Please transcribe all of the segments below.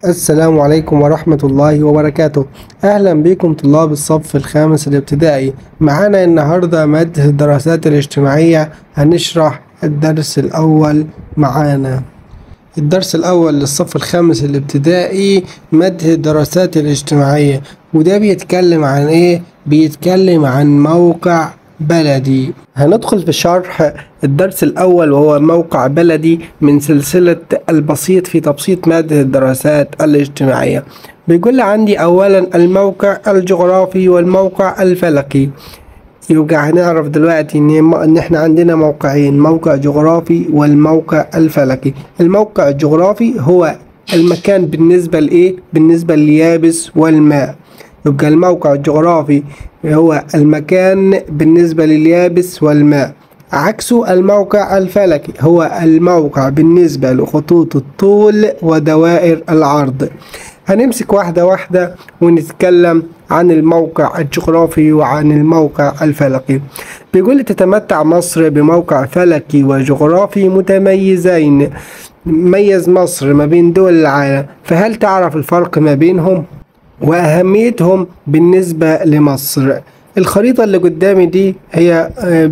السلام عليكم ورحمة الله وبركاته أهلا بكم طلاب الصف الخامس الابتدائي معانا النهاردة مادة الدراسات الاجتماعية هنشرح الدرس الأول معانا الدرس الأول للصف الخامس الابتدائي مادة الدراسات الاجتماعية وده بيتكلم عن إيه؟ بيتكلم عن موقع بلدي هندخل في شرح الدرس الأول وهو موقع بلدي من سلسلة البسيط في تبسيط مادة الدراسات الاجتماعية بيقول لي عندي أولا الموقع الجغرافي والموقع الفلكي يبقى هنعرف دلوقتي ان ان احنا عندنا موقعين موقع جغرافي والموقع الفلكي الموقع الجغرافي هو المكان بالنسبة لايه بالنسبة لليابس والماء يبقى الموقع الجغرافي هو المكان بالنسبة لليابس والماء عكسه الموقع الفلكي هو الموقع بالنسبة لخطوط الطول ودوائر العرض هنمسك واحدة واحدة ونتكلم عن الموقع الجغرافي وعن الموقع الفلكي بيقول لي تتمتع مصر بموقع فلكي وجغرافي متميزين ميز مصر ما بين دول العالم فهل تعرف الفرق ما بينهم وأهميتهم بالنسبة لمصر الخريطة اللي قدامي دي هي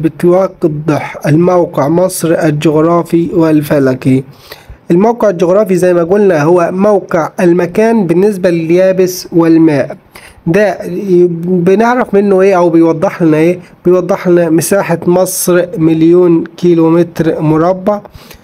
بتوضح الموقع مصر الجغرافي والفلكي الموقع الجغرافي زي ما قلنا هو موقع المكان بالنسبة لليابس والماء ده بنعرف منه ايه او بيوضح لنا ايه بيوضح لنا مساحة مصر مليون كيلومتر مربع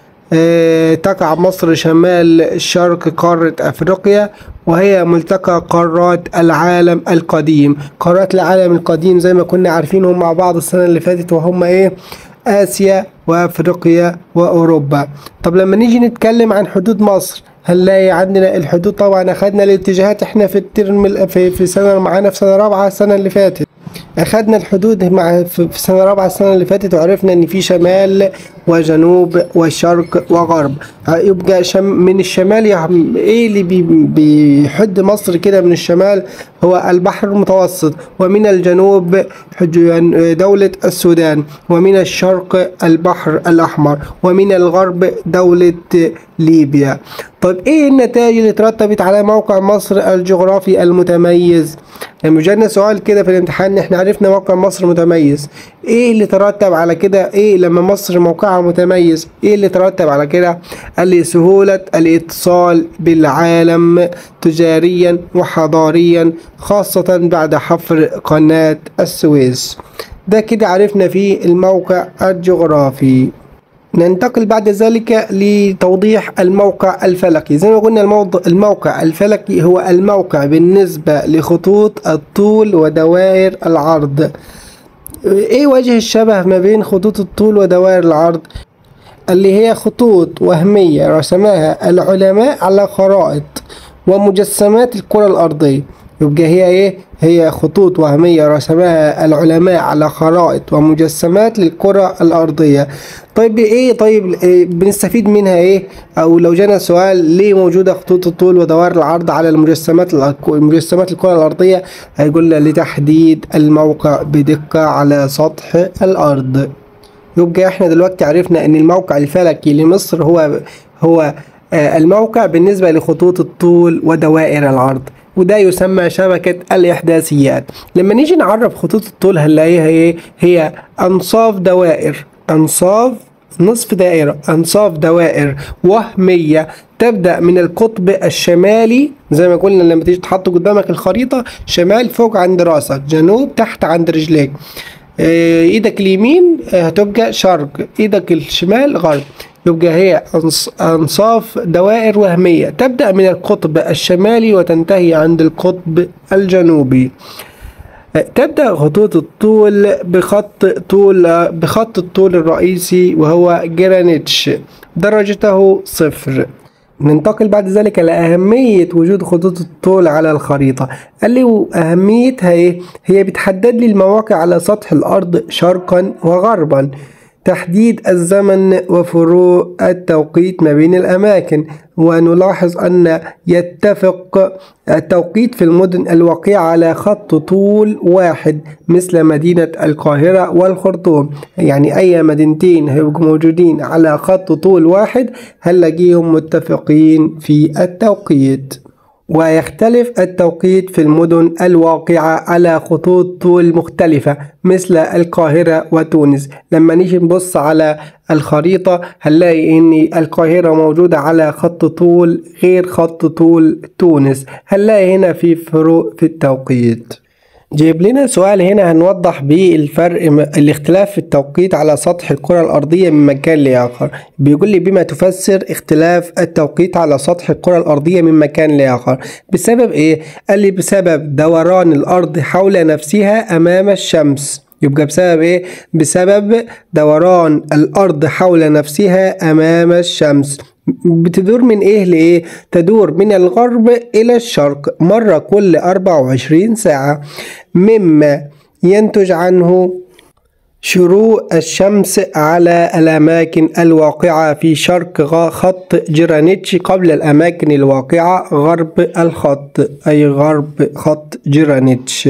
اه تقع مصر شمال شرق قارة افريقيا وهي ملتقى قارات العالم القديم قارات العالم القديم زي ما كنا عارفينهم مع بعض السنة اللي فاتت وهم ايه آسيا وأفريقيا وأوروبا طب لما نيجي نتكلم عن حدود مصر هنلاقي عندنا الحدود طبعا أخدنا الاتجاهات احنا في الترم في, في سنة معانا في سنة رابعة السنة اللي فاتت أخدنا الحدود مع في سنة رابعة السنة اللي فاتت وعرفنا إن في شمال وجنوب وشرق وغرب يبقى شم من الشمال إيه اللي بي بيحد مصر كده من الشمال هو البحر المتوسط ومن الجنوب دولة السودان ومن الشرق البحر الأحمر ومن الغرب دولة ليبيا طيب ايه النتائج اللي ترتبت على موقع مصر الجغرافي المتميز لما جانا سؤال كده في الامتحان احنا عرفنا موقع مصر متميز ايه اللي ترتب على كده ايه لما مصر موقعها متميز ايه اللي ترتب على كده قال لي سهولة الاتصال بالعالم تجاريا وحضاريا خاصة بعد حفر قناة السويس ده كده عرفنا فيه الموقع الجغرافي ننتقل بعد ذلك لتوضيح الموقع الفلكي زي ما قلنا الموقع الفلكي هو الموقع بالنسبة لخطوط الطول ودوائر العرض ايه وجه الشبه ما بين خطوط الطول ودوائر العرض اللي هي خطوط وهمية رسمها العلماء على خرائط ومجسمات الكرة الأرضية يبقى هي ايه هي خطوط وهمية رسمها العلماء على خرائط ومجسمات للكرة الأرضية طيب ايه طيب إيه بنستفيد منها ايه او لو جانا سؤال ليه موجودة خطوط الطول ودوائر العرض على المجسمات مجسمات الكرة الأرضية هيقول لتحديد الموقع بدقة على سطح الأرض يبقى احنا دلوقتي عرفنا ان الموقع الفلكي لمصر هو هو الموقع بالنسبة لخطوط الطول ودوائر العرض وده يسمى شبكة الإحداثيات لما نيجي نعرف خطوط الطول هنلاقيها ايه هي أنصاف دوائر أنصاف نصف دائرة أنصاف دوائر وهمية تبدأ من القطب الشمالي زي ما قلنا لما تيجي تحط قدامك الخريطة شمال فوق عند راسك جنوب تحت عند رجليك ايدك اليمين هتبقى شرق ايدك الشمال غرب يبقى هي أنصاف دوائر وهمية تبدأ من القطب الشمالي وتنتهي عند القطب الجنوبي تبدأ خطوط الطول بخط طول بخط الطول الرئيسي وهو جرانيتش درجته صفر ننتقل بعد ذلك لأهمية وجود خطوط الطول على الخريطة قال لي أهميتها إيه؟ هي بتحدد لي المواقع على سطح الأرض شرقا وغربا تحديد الزمن وفروق التوقيت ما بين الأماكن ونلاحظ أن يتفق التوقيت في المدن الواقعة على خط طول واحد مثل مدينة القاهرة والخرطوم يعني أي مدينتين هيبقوا موجودين على خط طول واحد هنلاقيهم متفقين في التوقيت ويختلف التوقيت في المدن الواقعة على خطوط طول مختلفة مثل القاهرة وتونس لما نيجي نبص على الخريطة هنلاقي ان القاهرة موجودة على خط طول غير خط طول تونس هنلاقي هنا في فروق في التوقيت جايب لنا سؤال هنا هنوضح بيه الفرق الاختلاف في التوقيت على سطح الكرة الأرضية من مكان لآخر بيقول لي بما تفسر اختلاف التوقيت على سطح الكرة الأرضية من مكان لآخر بسبب إيه؟ قال لي بسبب دوران الأرض حول نفسها أمام الشمس يبقى بسبب ايه بسبب دوران الارض حول نفسها امام الشمس بتدور من ايه لايه تدور من الغرب الى الشرق مرة كل 24 ساعة مما ينتج عنه شروق الشمس على الأماكن الواقعة في شرق خط جرانيتش قبل الأماكن الواقعة غرب الخط أي غرب خط جرانيتش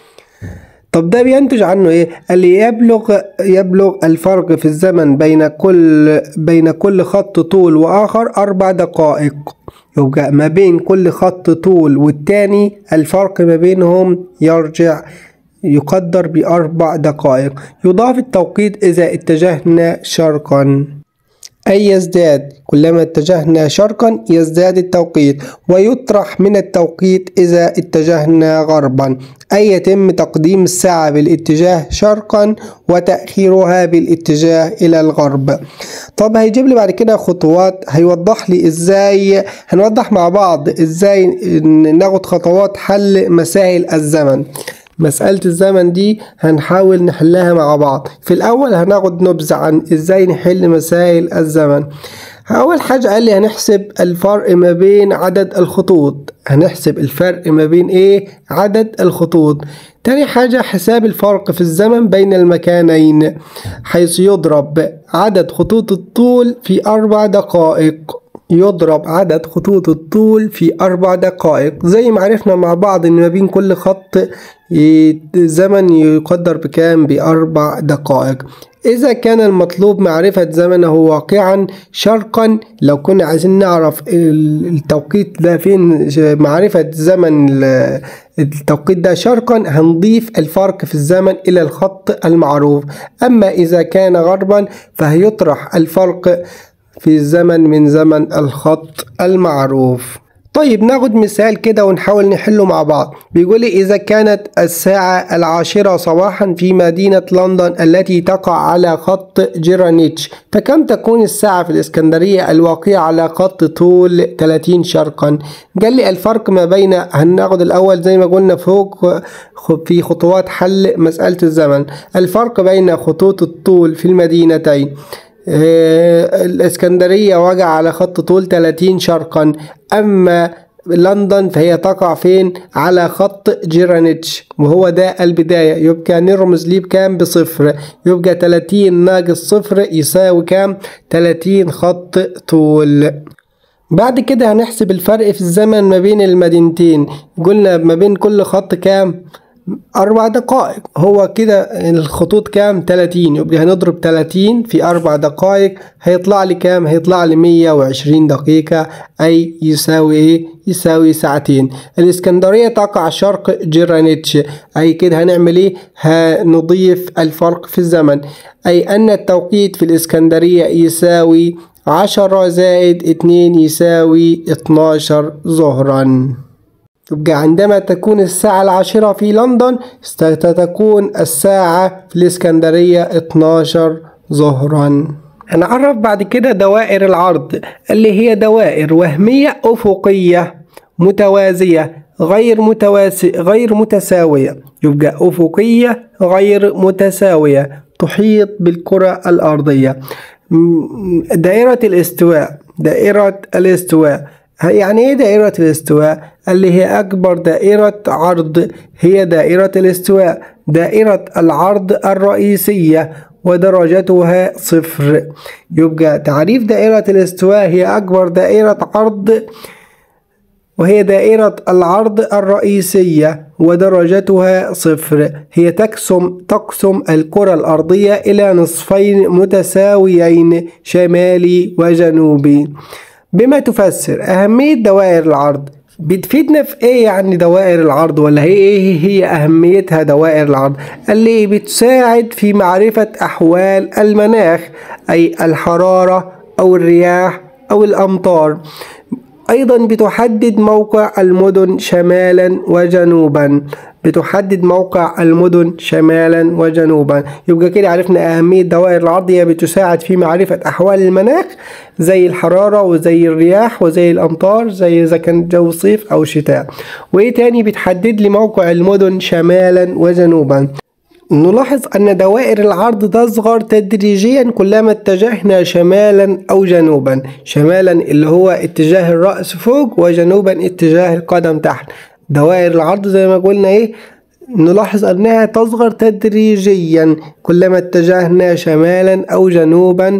طب ده بينتج عنه ايه؟ قال لي يبلغ يبلغ الفرق في الزمن بين كل بين كل خط طول واخر اربع دقائق يبقى ما بين كل خط طول والتاني الفرق ما بينهم يرجع يقدر بأربع دقائق يضاف التوقيت إذا اتجهنا شرقا أي يزداد كلما اتجهنا شرقا يزداد التوقيت ويطرح من التوقيت إذا اتجهنا غربا أي يتم تقديم الساعة بالاتجاه شرقا وتأخيرها بالاتجاه إلى الغرب طب هيجيب لي بعد كده خطوات هيوضح لي إزاي هنوضح مع بعض إزاي ناخد خطوات حل مسائل الزمن مسألة الزمن دي هنحاول نحلها مع بعض في الأول هناخد نبذة عن إزاي نحل مسائل الزمن أول حاجة قال لي هنحسب الفرق ما بين عدد الخطوط هنحسب الفرق ما بين إيه عدد الخطوط تاني حاجة حساب الفرق في الزمن بين المكانين حيث يضرب عدد خطوط الطول في أربع دقائق يضرب عدد خطوط الطول في أربع دقائق زي ما عرفنا مع بعض إن ما بين كل خط زمن يقدر بكام بأربع دقائق إذا كان المطلوب معرفة زمنه واقعا شرقا لو كنا عايزين نعرف التوقيت ده فين معرفة زمن التوقيت ده شرقا هنضيف الفرق في الزمن إلى الخط المعروف أما إذا كان غربا فهيطرح الفرق في الزمن من زمن الخط المعروف طيب ناخد مثال كده ونحاول نحله مع بعض بيقول لي إذا كانت الساعة العاشرة صباحا في مدينة لندن التي تقع على خط جيرانيتش فكم تكون الساعة في الإسكندرية الواقعة على خط طول 30 شرقا قال لي الفرق ما بين هناخد الأول زي ما قلنا فوق في خطوات حل مسألة الزمن الفرق بين خطوط الطول في المدينتين الإسكندرية وقع على خط طول 30 شرقا أما لندن فهي تقع فين على خط جيرانيتش وهو ده البداية يبقى نرمز ليه بكام بصفر يبقى 30 ناقص صفر يساوي كام 30 خط طول بعد كده هنحسب الفرق في الزمن ما بين المدينتين قلنا ما بين كل خط كام أربع دقائق هو كده الخطوط كام 30 يبقى هنضرب 30 في أربع دقائق هيطلع لي كام هيطلع لي 120 دقيقة أي يساوي إيه يساوي ساعتين الإسكندرية تقع شرق جيرانيتش أي كده هنعمل إيه هنضيف الفرق في الزمن أي أن التوقيت في الإسكندرية يساوي عشرة زائد اتنين يساوي اتناشر ظهرا يبقى عندما تكون الساعة العاشرة في لندن ستكون الساعة في الإسكندرية 12 ظهرا هنعرف بعد كده دوائر العرض اللي هي دوائر وهمية أفقية متوازية غير متواسي غير متساوية يبقى أفقية غير متساوية تحيط بالكرة الأرضية دائرة الاستواء دائرة الاستواء يعني ايه دائرة الاستواء؟ اللي هي أكبر دائرة عرض هي دائرة الاستواء دائرة العرض الرئيسية ودرجتها صفر يبقى تعريف دائرة الاستواء هي أكبر دائرة عرض وهي دائرة العرض الرئيسية ودرجتها صفر هي تقسم تقسم الكرة الأرضية إلى نصفين متساويين شمالي وجنوبي بما تفسر أهمية دوائر العرض بتفيدنا في ايه يعني دوائر العرض ولا هي ايه هي اهميتها دوائر العرض قال لي بتساعد في معرفة احوال المناخ اي الحرارة او الرياح او الامطار ايضا بتحدد موقع المدن شمالا وجنوبا بتحدد موقع المدن شمالا وجنوبا يبقى كده عرفنا أهمية دوائر العرض هي بتساعد في معرفة أحوال المناخ زي الحرارة وزي الرياح وزي الأمطار زي إذا كان جو صيف أو شتاء وإيه تاني بتحدد لي موقع المدن شمالا وجنوبا نلاحظ أن دوائر العرض تصغر تدريجيا كلما اتجهنا شمالا أو جنوبا شمالا اللي هو اتجاه الرأس فوق وجنوبا اتجاه القدم تحت دوائر العرض زي ما قلنا ايه نلاحظ أنها تصغر تدريجيا كلما اتجهنا شمالا أو جنوبا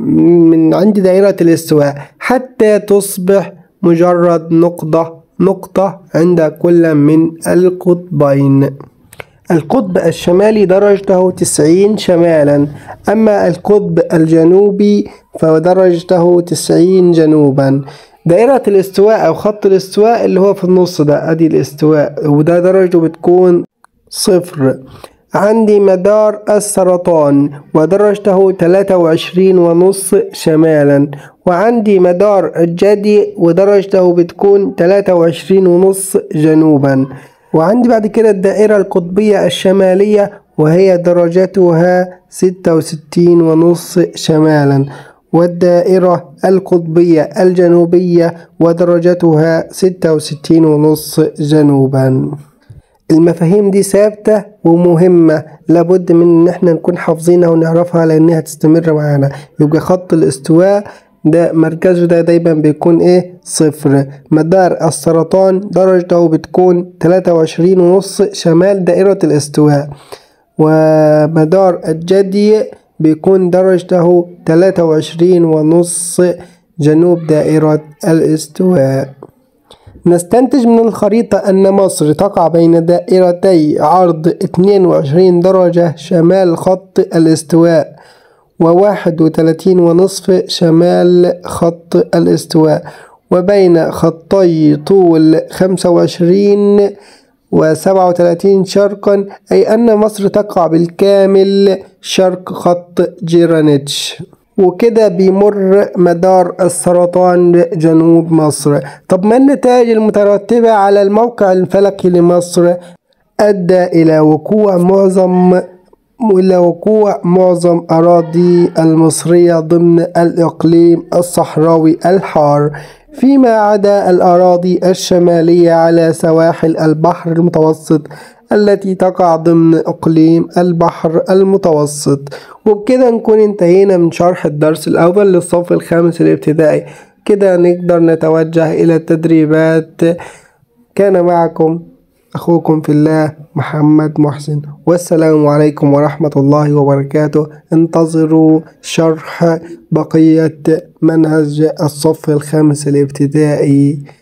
من عند دائرة الاستواء حتى تصبح مجرد نقطة نقطة عند كل من القطبين القطب الشمالي درجته 90 شمالا أما القطب الجنوبي فدرجته 90 جنوبا دائرة الاستواء أو خط الاستواء اللي هو في النص ده أدي الاستواء وده درجته بتكون صفر عندي مدار السرطان ودرجته تلاتة وعشرين ونص شمالا وعندي مدار الجدي ودرجته بتكون تلاتة وعشرين ونص جنوبا وعندي بعد كده الدائرة القطبية الشمالية وهي درجتها ستة وستين ونص شمالا والدائرة القطبية الجنوبية ودرجتها ستة وستين ونص جنوبا المفاهيم دي ثابتة ومهمة لابد من ان احنا نكون حافظينها ونعرفها لانها تستمر معانا يبقى خط الاستواء ده مركزه ده دايما بيكون ايه صفر مدار السرطان درجته بتكون تلاتة وعشرين ونص شمال دائرة الاستواء ومدار الجدي بيكون درجته تلاتة وعشرين ونص جنوب دائرة الاستواء نستنتج من الخريطة أن مصر تقع بين دائرتي عرض 22 درجة شمال خط الاستواء وواحد وتلاتين ونصف شمال خط الاستواء وبين خطي طول خمسة وعشرين وسبعة وتلاتين شرقا أي أن مصر تقع بالكامل شرق خط جيرانيتش وكده بيمر مدار السرطان جنوب مصر طب ما النتائج المترتبة على الموقع الفلكي لمصر أدى إلى وقوع معظم إلى وقوع معظم أراضي المصرية ضمن الإقليم الصحراوي الحار فيما عدا الأراضي الشمالية على سواحل البحر المتوسط التي تقع ضمن إقليم البحر المتوسط وبكده نكون انتهينا من شرح الدرس الأول للصف الخامس الابتدائي كده نقدر نتوجه إلى التدريبات كان معكم أخوكم في الله محمد محسن والسلام عليكم ورحمة الله وبركاته انتظروا شرح بقية منهج الصف الخامس الابتدائي